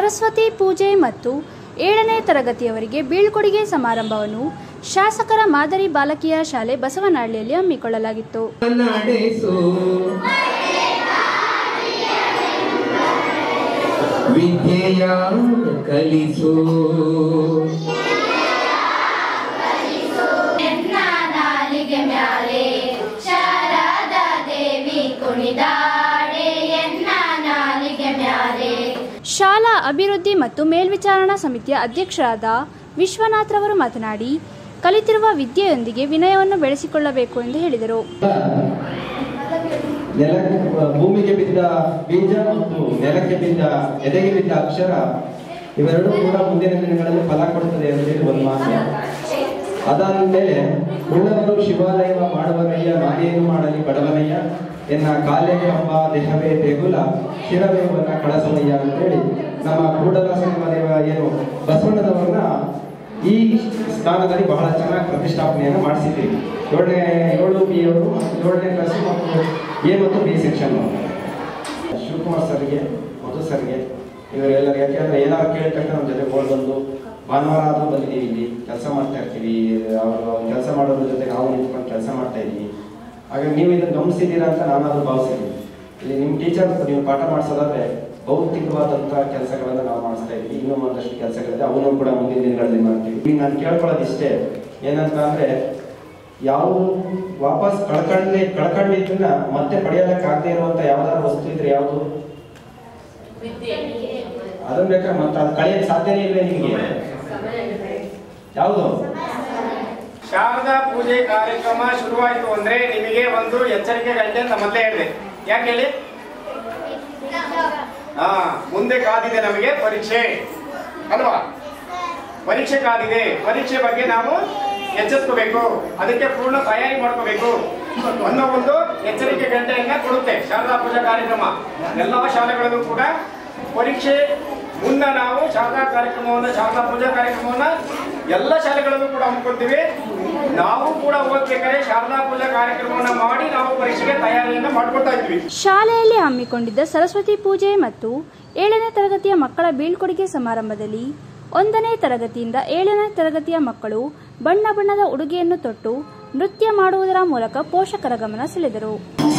ಸರಸ್ವತಿ ಪೂಜೆ ಮತ್ತು ಏಳನೇ ತರಗತಿಯವರಿಗೆ ಬೀಳ್ಕೊಡುಗೆ ಸಮಾರಂಭವನ್ನು ಶಾಸಕರ ಮಾದರಿ ಬಾಲಕಿಯ ಶಾಲೆ ಬಸವನಹಳ್ಳಿಯಲ್ಲಿ ಹಮ್ಮಿಕೊಳ್ಳಲಾಗಿತ್ತು ನಡೆಸು ವಿದ್ಯೆಯ ಕಲಿಸು ಎನ್ನ ನಾಲಿಗೆ ಮ್ಯಾಲೆ ಶಾರದಾ ದೇವಿ ಕುಣಿದಾಡೆ ಎನ್ನ ನಾಲಿಗೆ ಮ್ಯಾಲೆ ಶಾಲಾ ಅಭಿವೃದ್ಧಿ ಮತ್ತು ಮೇಲ್ವಿಚಾರಣಾ ಸಮಿತಿಯ ಅಧ್ಯಕ್ಷರಾದ ವಿಶ್ವನಾಥ್ರವರು ಮಾತನಾಡಿ ಕಲಿತಿರುವ ವಿದ್ಯೆಯೊಂದಿಗೆ ವಿನಯವನ್ನು ಬೆಳೆಸಿಕೊಳ್ಳಬೇಕು ಎಂದು ಹೇಳಿದರು ನೆಲ ಭೂಮಿಗೆ ಬಿದ್ದ ಬೀಜ ಮತ್ತು ನೆಲಕ್ಕೆ ಬಿದ್ದ ಎದೆಗೆ ಬಿದ್ದ ಅಕ್ಷರ ಇವೆರಡೂ ಕೂಡ ಮುಂದಿನ ದಿನಗಳಲ್ಲಿ ಫಲ ಕೊಡುತ್ತದೆ ಅಂತೇಳಿ ಒಂದು ಮಾತು ಅದಾದ ಮೇಲೆ ಉಳ್ಳವರು ಶಿವಾಲಯವ ಮಾಡುವನಯ್ಯ ನಾನೇನು ಮಾಡಲಿ ಬಡವನಯ್ಯ ಎನ್ನ ಕಾಲೇ ಕಂಬ ದೇಹವೇ ದೇಗುಲ ಶಿರವೇವನ್ನ ಕಳಸನಯ್ಯ ಅಂತೇಳಿ ನಮ್ಮ ಕೂಡಲ ಸಂಗಮ ದೇವ ಏನು ಬಸವಣ್ಣನವರನ್ನ ಈ ಸ್ಥಾನದಲ್ಲಿ ಬಹಳ ಚೆನ್ನಾಗಿ ಪ್ರತಿಷ್ಠಾಪನೆಯನ್ನು ಮಾಡಿಸಿದ್ದೀವಿ ಏಳನೇ ಏಳು ಬಿ ಅವರು ಮತ್ತು ಏಳನೇ ಕ್ಲಾಸ್ ಮತ್ತು ಎ ಮತ್ತು ಬಿ ಸೆಕ್ಷನ್ ಶಿವಕುಮಾರ್ ಸರ್ಗೆ ಮಧು ಸರ್ಗೆ ಇವರೆಲ್ಲರೂ ಯಾಕೆಂದ್ರೆ ಏನಾದ್ರು ಕೇಳಿದ ತಕ್ಷಣ ನಮ್ಮ ಜೊತೆ ಓಡ್ ಬಂದು ಭಾನುವಾರ ಆದ್ರೂ ಬಂದಿದ್ದೀವಿ ಇಲ್ಲಿ ಕೆಲಸ ಮಾಡ್ತಾ ಇರ್ತೀವಿ ಅವರು ಕೆಲಸ ಮಾಡೋದ್ರ ಜೊತೆ ನಾವು ನಿಂತ್ಕೊಂಡು ಕೆಲಸ ಮಾಡ್ತಾ ಇದ್ದೀವಿ ಹಾಗಾಗಿ ನೀವು ಇದನ್ನು ಗಮನಿಸಿದ್ದೀರಾ ಅಂತ ನಾನಾದ್ರೂ ಭಾವಿಸಿದ್ದೀನಿ ಇಲ್ಲಿ ನಿಮ್ಮ ಟೀಚರ್ ನೀವು ಪಾಠ ಮಾಡಿಸೋದಾದ್ರೆ ಭೌತಿಕವಾದಂಥ ಕೆಲಸಗಳನ್ನು ನಾವು ಮಾಡಿಸ್ತಾ ಇದ್ದೀವಿ ಇನ್ನೂ ಒಂದಷ್ಟು ಕೆಲಸಗಳಿದೆ ಅವನು ಕೂಡ ಮುಂದಿನ ದಿನಗಳಲ್ಲಿ ಮಾಡ್ತೀವಿ ಈಗ ನಾನು ಕೇಳ್ಕೊಳ್ಳೋದು ಇಷ್ಟೇ ಏನಂತ ಅಂದ್ರೆ ಯಾವ ವಾಪಸ್ ಕಳ್ಕೊಂಡಿ ಕಳ್ಕೊಂಡಿದ್ದನ್ನ ಮತ್ತೆ ಪಡೆಯೋದಕ್ಕಾಗದೇ ಇರುವಂತ ಯಾವ್ದಾದ್ರು ವಸ್ತು ಇದ್ರೆ ಯಾವುದು ಅದನ್ನ ಬೇಕಾದ್ರೆ ಮತ್ತೆ ಅದು ಕಳೆಯಕ್ಕೆ ಸಾಧ್ಯನೇ ಇಲ್ವೇ ನಿಮಗೆ ಯಾವುದು ಶಾರದಾ ಪೂಜೆ ಕಾರ್ಯಕ್ರಮ ಶುರುವಾಯಿತು ಅಂದ್ರೆ ನಿಮಗೆ ಒಂದು ಎಚ್ಚರಿಕೆ ಗಂಟೆ ಅಂತ ಮೊದಲೇ ಹೇಳಿದೆ ಯಾಕೆ ಹೇಳಿ ಹಾ ಮುಂದೆ ಕಾದಿದೆ ನಮಗೆ ಪರೀಕ್ಷೆ ಅಲ್ವಾ ಪರೀಕ್ಷೆ ಕಾದಿದೆ ಪರೀಕ್ಷೆ ಬಗ್ಗೆ ನಾವು ಎಚ್ಚೆತ್ಕೋಬೇಕು ಅದಕ್ಕೆ ಪೂರ್ಣ ತಯಾರಿ ಮಾಡ್ಕೋಬೇಕು ಅನ್ನೋ ಒಂದು ಎಚ್ಚರಿಕೆ ಗಂಟೆಯನ್ನ ಕೊಡುತ್ತೆ ಶಾರದಾ ಪೂಜಾ ಕಾರ್ಯಕ್ರಮ ಎಲ್ಲಾ ಶಾಲೆಗಳಲ್ಲೂ ಕೂಡ ಪರೀಕ್ಷೆ ಮುನ್ನ ನಾವು ಶಾರದಾ ಕಾರ್ಯಕ್ರಮವನ್ನ ಶಾರದಾ ಪೂಜಾ ಕಾರ್ಯಕ್ರಮವನ್ನ ಎಲ್ಲ ಶಾಲೆಗಳಲ್ಲೂ ಕೂಡ ಹಮ್ಮಿಕೊಳ್ತೀವಿ ನಾವು ಕೂಡ ಓದ್ಬೇಕಾದ್ರೆ ಶಾರದಾ ಪೂಜಾ ಕಾರ್ಯಕ್ರಮವನ್ನ ಮಾಡಿ ನಾವು ಪರೀಕ್ಷೆಗೆ ತಯಾರಿಯನ್ನ ಮಾಡ್ಕೊಳ್ತಾ ಇದ್ವಿ ಶಾಲೆಯಲ್ಲಿ ಹಮ್ಮಿಕೊಂಡಿದ್ದ ಸರಸ್ವತಿ ಪೂಜೆ ಮತ್ತು ಏಳನೇ ತರಗತಿಯ ಮಕ್ಕಳ ಬೀಳ್ಕೊಡುಗೆ ಸಮಾರಂಭದಲ್ಲಿ ಒಂದನೇ ತರಗತಿಯಿಂದ ಏಳನೇ ತರಗತಿಯ ಮಕ್ಕಳು ಬಣ್ಣ ಬಣ್ಣದ ಉಡುಗೆಯನ್ನು ತೊಟ್ಟು ನೃತ್ಯ ಮಾಡುವುದರ ಮೂಲಕ ಪೋಷಕರ ಗಮನ ಸೆಳೆದರು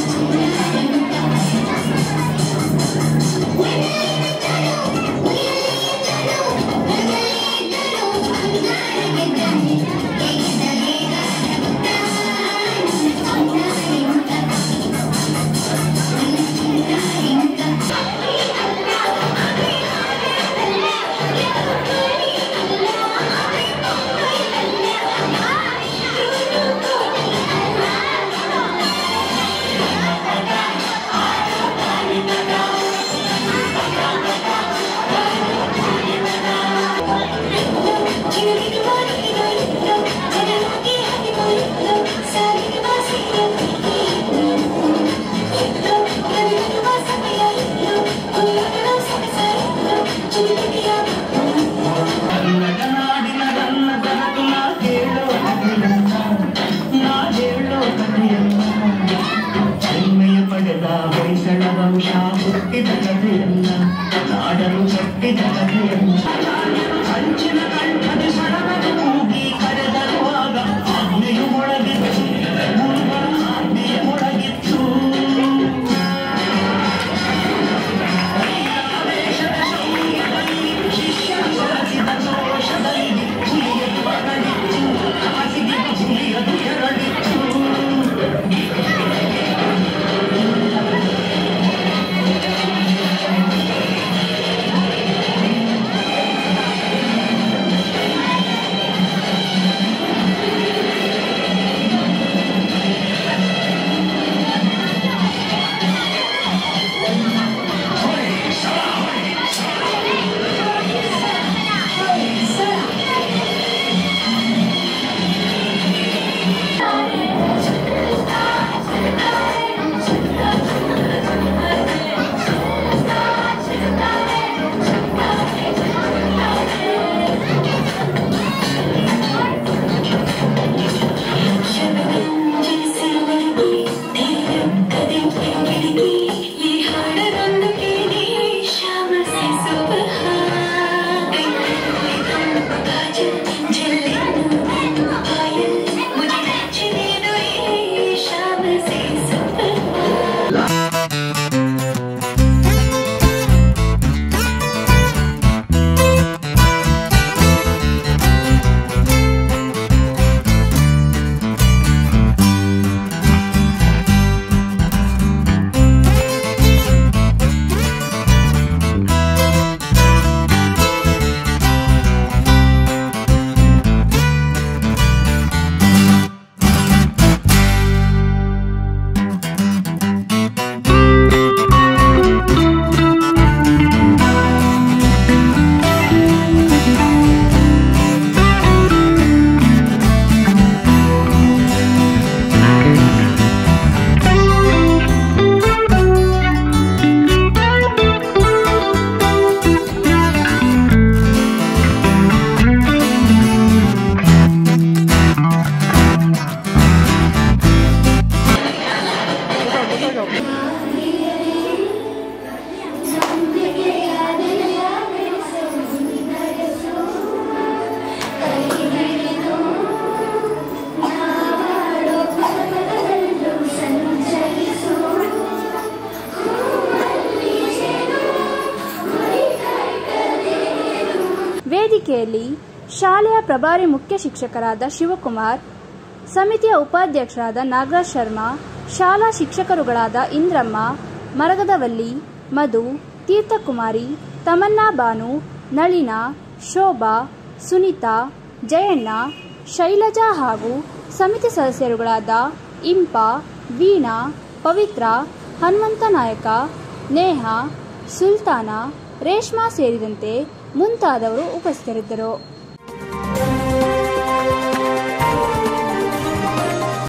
ಹೆಮ್ಮೆಯ ಪಡೆದ ಹೊಯ್ಸಳ ವಂಶ ಹುಟ್ಟಿದ ಕಥೆಯನ್ನ ನಾಡಲು ಕಟ್ಟಿದ ಕಥೆಯನ್ನ ಕಂಚಿನ ಕಂಠದ ಸಡಗರ ಕೂಗಿ ಕರೆದರುವಾಗ ಆಜ್ಞೆಯು ಮೊಳಗಿತ್ತು ಗುರುಗಳ ಆಜ್ಞೆಯ ಮೊಳಗಿತ್ತು ಶಿಷ್ಯನ ಸೊರಸಿದ ದೋಷದಲ್ಲಿ ಹುಲಿಯದು ಬರಲಿತ್ತು ಹಾಸಿಗೆ ಹುಲಿಯದು ಕೆರಳಿತ್ತು ಿ ನಡೆಸಿದರು ವೇದಿಕೆಯಲ್ಲಿ ಶಾಲೆಯ ಪ್ರಭಾರಿ ಮುಖ್ಯ ಶಿಕ್ಷಕರಾದ ಶಿವಕುಮಾರ್ ಸಮಿತಿಯ ಉಪಾಧ್ಯಕ್ಷರಾದ ನಾಗರಾಜ್ ಶರ್ಮಾ ಶಾಲಾ ಶಿಕ್ಷಕರುಗಳಾದ ಇಂದ್ರಮ್ಮ ಮರಗದವಲ್ಲಿ ಮಧು ತೀರ್ಥಕುಮಾರಿ ತಮನ್ನಾ ಬಾನು ನಳಿನಾ ಶೋಭಾ ಸುನೀತಾ ಜಯಣ್ಣ ಶೈಲಜಾ ಹಾಗೂ ಸಮಿತಿ ಸದಸ್ಯರುಗಳಾದ ಇಂಪ ವೀಣಾ ಪವಿತ್ರ ಹನುಮಂತ ನಾಯಕ ನೇಹ ಸುಲ್ತಾನ ರೇಷ್ಮಾ ಸೇರಿದಂತೆ ಮುಂತಾದವರು ಉಪಸ್ಥಿತರಿದ್ದರು